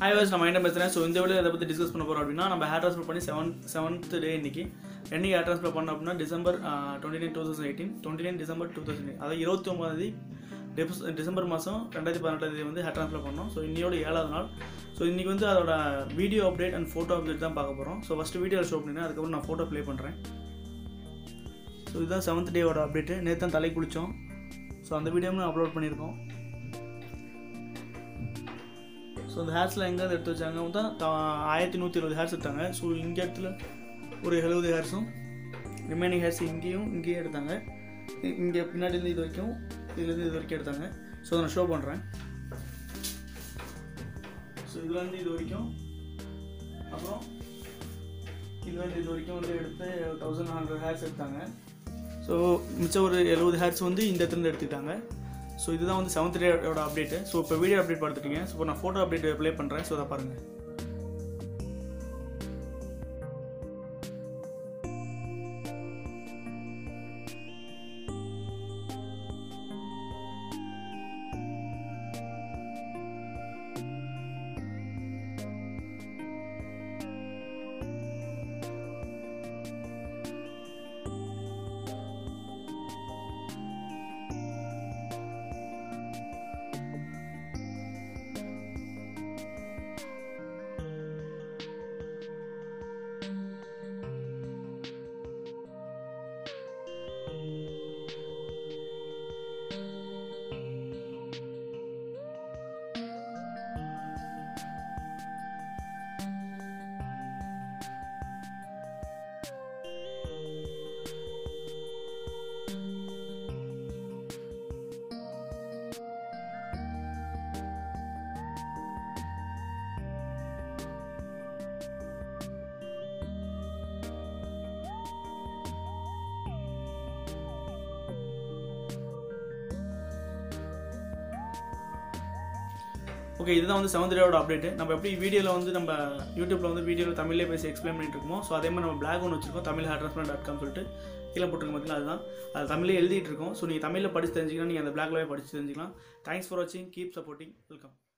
hi வாஸ் நான் மைண்ட் பேசுகிறேன் ஸோ இந்த வீடியோ எதை பற்றி டிஸ்கஸ் பண்ண போகிறோம் அப்படின்னா நம்ம ஹேர் ட்ரான்ஸ்ஃபர் பண்ணி செவன் செவன்த் டே இன்னைக்கு என்னைக்கு ஹேர் ட்ரான்ஸ்ஃபர் பண்ணோம் அப்படின்னா December twenty nine two thousand eighteen twenty nine December two thousand அதாவது இருபத்தி ஒம்பதாந்தேதி டிஸ் டிசம்பர் மாதம் ரெண்டாயிரத்தி பதினெட்டாம் தேதி வந்து ஹேர் ட்ரான்ஸ்ஃபர் பண்ணோம் ஸோ இன்னையோட ஏழாவது நாள் ஸோ இன்றைக்கி வந்து அதோட video update and photo update தான் பார்க்க போகிறோம் ஸோ ஃபஸ்ட்டு வீடியோ ஷோ பண்ணினேன் அதுக்கப்புறம் நான் ஃபோட்டோ ப்ளே பண்ணுறேன் ஸோ இதுதான் செவன்த் டேவோட அப்டேட்டு நேற்று தான் தலை குளித்தோம் ஸோ அந்த வீடியோவும் அப்லோட் பண்ணியிருக்கோம் ஸோ அந்த ஹேர்ஸ்லாம் எங்கேருந்து எடுத்து வச்சாங்க தான் த- ஆயிரத்தி நூற்றி இருபது ஹேர்ஸ் எடுத்தாங்க ஸோ இங்கே இடத்துல ஒரு எழுபது ஹேர்ஸும் ரிமைனிங் ஹேர்ஸ் இங்கேயும் இங்கேயும் எடுத்தாங்க இ- இங்கே பின்னாடி இருந்து இது வரைக்கும் இதுலேருந்து இது வரைக்கும் எடுத்தாங்க ஸோ நான் ஷோ பண்ணுறேன் ஸோ இதுலேருந்து இது வரைக்கும் அப்புறம் இதுலேருந்து இது வரைக்கும் வந்து எடுத்து தௌசண்ட் ஹண்ட்ரட் ஹேர்ஸ் எடுத்தாங்க ஸோ மிச்சம் ஒரு எழுபது ஹேர்ஸ் வந்து இந்த இடத்துல இருந்து எடுத்துக்கிட்டாங்க ஸோ இதுதான் வந்து செவன்த் டேயோட அப்டேட்டு ஸோ இப்போ வீடியோ அப்டேட் பார்த்துட்டீங்க ஸோ இப்போ நான் ஃபோட்டோ அப்டேட் ப்ளே பண்ணுறேன் ஸோ அதை பாருங்கள் ஓகே இதுதான் வந்து செவன்த் டேயோட அப்டேட் நம்ம எப்படி வீடியோவில் வந்து நம்ம யூடியூப்ல வந்து வீடியோவில் தமிழ்லேயே பேசி எக்ஸ்பிளைன் பண்ணிட்டு இருக்கோம் ஸோ அதே மாதிரி நம்ம பிளாக் ஒன்று வச்சிருக்கோம் Tamil hair transplant dot com சொல்லிட்டு கீழே போட்டுருக்க பார்த்தீங்களா அதுதான் அது தமிழ்லேயே எழுதிட்டு இருக்கோம் ஸோ நீங்கள் தமிழில் படிச்சு தெரிஞ்சிக்கலாம் நீங்கள் அந்த பிளாக்லவே படிச்சு தெரிஞ்சிக்கலாம் தேங்க்ஸ் ஃபார் வாட்சிங் கீப் சப்போர்ட்டிங் வெல்கம்